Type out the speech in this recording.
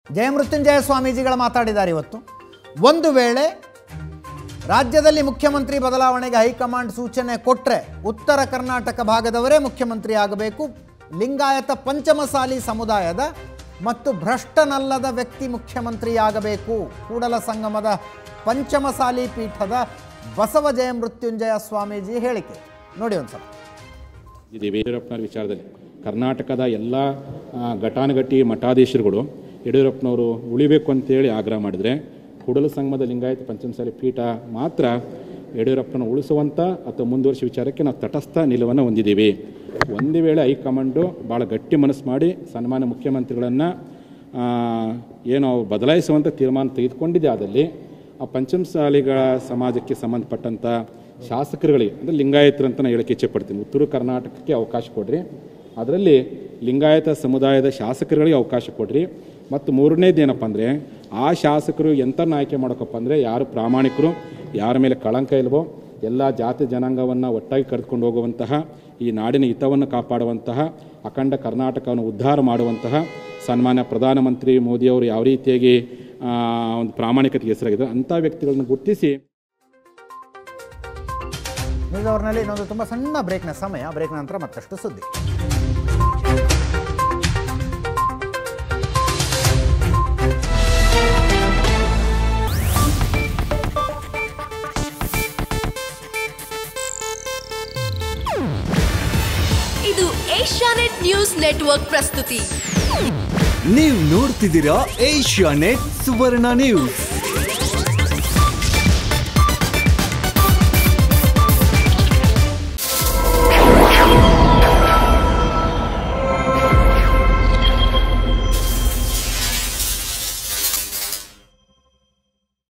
ಜಯಮೃತ್ಯುಂಜಯ ಸ್ವಾಮೀಜಿಗಳು ಮಾತಾಡಿದ್ದಾರೆ ಇವತ್ತು ಒಂದು ವೇಳೆ ರಾಜ್ಯದಲ್ಲಿ ಮುಖ್ಯಮಂತ್ರಿ ಬದಲಾವಣೆಗೆ ಹೈಕಮಾಂಡ್ ಸೂಚನೆ ಕೊಟ್ಟರೆ ಉತ್ತರ ಕರ್ನಾಟಕ ಭಾಗದವರೇ ಮುಖ್ಯಮಂತ್ರಿ ಆಗಬೇಕು ಲಿಂಗಾಯತ ಪಂಚಮಸಾಲಿ ಸಮುದಾಯದ ಮತ್ತು ಭ್ರಷ್ಟನಲ್ಲದ ವ್ಯಕ್ತಿ ಮುಖ್ಯಮಂತ್ರಿಯಾಗಬೇಕು ಕೂಡಲ ಸಂಗಮದ ಪಂಚಮಸಾಲಿ ಪೀಠದ ಬಸವ ಜಯಮೃತ್ಯುಂಜಯ ಸ್ವಾಮೀಜಿ ಹೇಳಿಕೆ ನೋಡಿ ಒಂದ್ಸಲ ಇದ್ದೀವಿ ಯಡಿಯೂರಪ್ಪನವ್ರ ವಿಚಾರದಲ್ಲಿ ಕರ್ನಾಟಕದ ಎಲ್ಲ ಆ, ಘಟಾನುಘಟಿ ಮಠಾಧೀಶರುಗಳು ಯಡಿಯೂರಪ್ಪನವರು ಉಳಿಬೇಕು ಅಂತೇಳಿ ಆಗ್ರಹ ಮಾಡಿದರೆ ಕೂಡಲ ಸಂಗಮದ ಲಿಂಗಾಯತ ಪಂಚಮಸಾಲಿ ಪೀಠ ಮಾತ್ರ ಯಡಿಯೂರಪ್ಪನ ಉಳಿಸುವಂಥ ಅಥವಾ ಮುಂದುವರಿಸುವ ವಿಚಾರಕ್ಕೆ ನಾವು ತಟಸ್ಥ ನಿಲುವನ್ನು ಹೊಂದಿದ್ದೀವಿ ಒಂದು ವೇಳೆ ಹೈಕಮಾಂಡು ಭಾಳ ಗಟ್ಟಿ ಮನಸ್ಸು ಮಾಡಿ ಸನ್ಮಾನ್ಯ ಮುಖ್ಯಮಂತ್ರಿಗಳನ್ನು ಏನು ಅವ್ರು ಬದಲಾಯಿಸುವಂಥ ತೀರ್ಮಾನ ತೆಗೆದುಕೊಂಡಿದೆ ಆದಲ್ಲಿ ಆ ಪಂಚಮಸಾಲಿಗಳ ಸಮಾಜಕ್ಕೆ ಸಂಬಂಧಪಟ್ಟಂಥ ಶಾಸಕರುಗಳಿಗೆ ಅಂದರೆ ಲಿಂಗಾಯತರು ಅಂತ ನಾನು ಹೇಳಕ್ಕೆ ಇಚ್ಛೆಪಡ್ತೀನಿ ಉತ್ತರ ಕರ್ನಾಟಕಕ್ಕೆ ಅವಕಾಶ ಕೊಡ್ರಿ ಅದರಲ್ಲಿ ಲಿಂಗಾಯತ ಸಮುದಾಯದ ಶಾಸಕರುಗಳಿಗೆ ಅವಕಾಶ ಕೊಡ್ರಿ ಮತ್ತು ಮೂರನೇದು ಏನಪ್ಪ ಅಂದರೆ ಆ ಶಾಸಕರು ಎಂಥನ್ನ ಆಯ್ಕೆ ಮಾಡೋಕಪ್ಪ ಅಂದರೆ ಯಾರು ಪ್ರಾಮಾಣಿಕರು ಯಾರ ಮೇಲೆ ಕಳಂಕ ಇಲ್ವೋ ಎಲ್ಲ ಜಾತಿ ಜನಾಂಗವನ್ನು ಒಟ್ಟಾಗಿ ಕರೆದುಕೊಂಡು ಹೋಗುವಂತಹ ಈ ನಾಡಿನ ಹಿತವನ್ನು ಕಾಪಾಡುವಂತಹ ಅಖಂಡ ಕರ್ನಾಟಕವನ್ನು ಉದ್ಧಾರ ಮಾಡುವಂತಹ ಸನ್ಮಾನ್ಯ ಪ್ರಧಾನಮಂತ್ರಿ ಮೋದಿಯವರು ಯಾವ ರೀತಿಯಾಗಿ ಆ, ಒಂದು ಪ್ರಾಮಾಣಿಕತೆಗೆ ಹೆಸರಾಗಿದ್ದಾರೆ ಅಂಥ ವ್ಯಕ್ತಿಗಳನ್ನು ಗುರುತಿಸಿ ನ್ಯೂಸ್ ಅವರ್ನಲ್ಲಿ ಇನ್ನೊಂದು ತುಂಬ ಸಣ್ಣ ಬ್ರೇಕ್ನ ಸಮಯ ಬ್ರೇಕ್ ನಂತರ ಮತ್ತಷ್ಟು ಸುದ್ದಿ ಇದು ಏಷ್ಯಾನೆಟ್ ನ್ಯೂಸ್ ನೆಟ್ವರ್ಕ್ ಪ್ರಸ್ತುತಿ ನೀವು ನೋಡ್ತಿದ್ದೀರಾ ಏಷ್ಯಾ ನೆಟ್ ಸುವರ್ಣ ನ್ಯೂಸ್